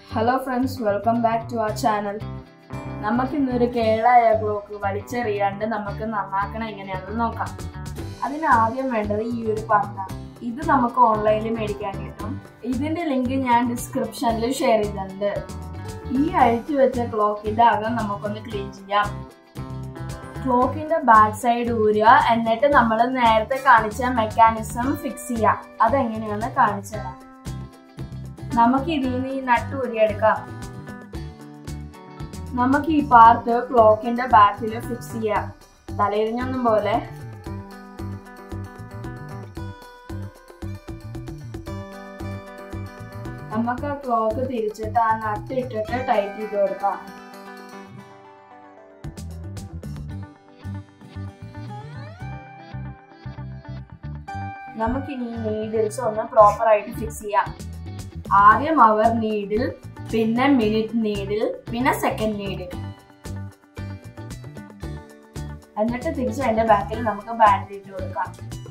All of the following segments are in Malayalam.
hello friends welcome back to our channel നമുക്ക് ഇന്നൊരു കേടായ ക്ലോക്ക് വലിച്ചെറിയാണ്ട് നമുക്ക് നന്നാക്കണം എങ്ങനെയാണെന്ന് നോക്കാം അതിന് ആദ്യം വേണ്ടത് ഈ ഒരു പന്താണ് ഇത് നമുക്ക് ഓൺലൈനിൽ മേടിക്കാൻ കിട്ടും ഇതിന്റെ ലിങ്ക് ഞാൻ ഡിസ്ക്രിപ്ഷനിൽ ഷെയർ ചെയ്തിട്ടുണ്ട് ഈ അഴിച്ചു വെച്ച ക്ലോക്കിന്റെ അകം നമുക്കൊന്ന് ക്ലീൻ ചെയ്യാം ക്ലോക്കിന്റെ ബാക്ക് സൈഡ് ഊരുക എന്നിട്ട് നമ്മൾ നേരത്തെ കാണിച്ച മെക്കാനിസം ഫിക്സ് ചെയ്യാം അതെങ്ങനെയാണെന്ന് കാണിച്ചു തരാം നമുക്ക് ഇതിൽ നിന്ന് ഈ നട്ട് ഊരിയെടുക്കാം നമുക്ക് ഈ പാർട്ട് ക്ലോക്കിന്റെ ബാക്കിൽ ഫിക്സ് ചെയ്യാം തലയിരിഞ്ഞൊന്നും പോലെ നമുക്ക് ആ ക്ലോക്ക് തിരിച്ചിട്ട് ആ നട്ട് ഇട്ടിട്ട് ടൈറ്റ് ചെയ്ത് കൊടുക്കാം നമുക്കിനി നീഡിൽസ് ഒന്ന് പ്രോപ്പർ ആയിട്ട് ഫിക്സ് ചെയ്യാം ആദ്യം അവർ നീഡിൽ പിന്നെ മിനിറ്റ് നീഡിൽ പിന്നെ സെക്കൻഡ് നീഡിൽ എന്നിട്ട് തിരിച്ച് അതിന്റെ ബാക്കിൽ നമുക്ക് ബാറ്ററി ഇട്ട് കൊടുക്കാം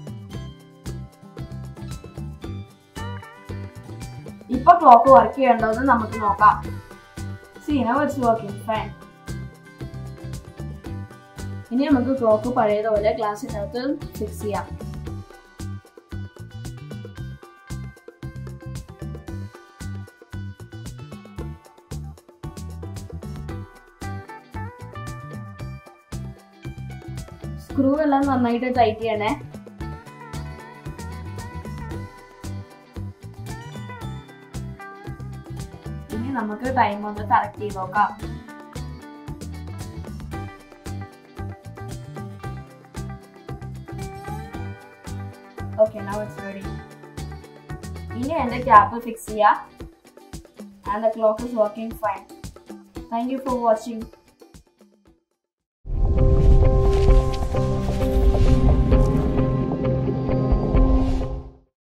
ഇപ്പൊ ക്ലോക്ക് വർക്ക് ചെയ്യേണ്ടതെന്ന് നമുക്ക് നോക്കാം സീന വെച്ച് വർക്കിംഗ് ഫൈൻ ഇനി നമുക്ക് ക്ലോക്ക് പഴയതുപോലെ ഗ്ലാസിനകത്ത് ഫിക്സ് ചെയ്യാം സ്ക്രൂ എല്ലാം നന്നായിട്ട് ടൈറ്റ് ചെയ്യണേ ഇനി നമുക്ക് ടൈം ഒന്ന് കറക്റ്റ് ചെയ്ത് നോക്കാം ഓക്കെ now it's ready ഇനി എന്റെ ക്യാപ്പ് ഫിക്സ് ചെയ്യാം and the clock is working fine thank you for watching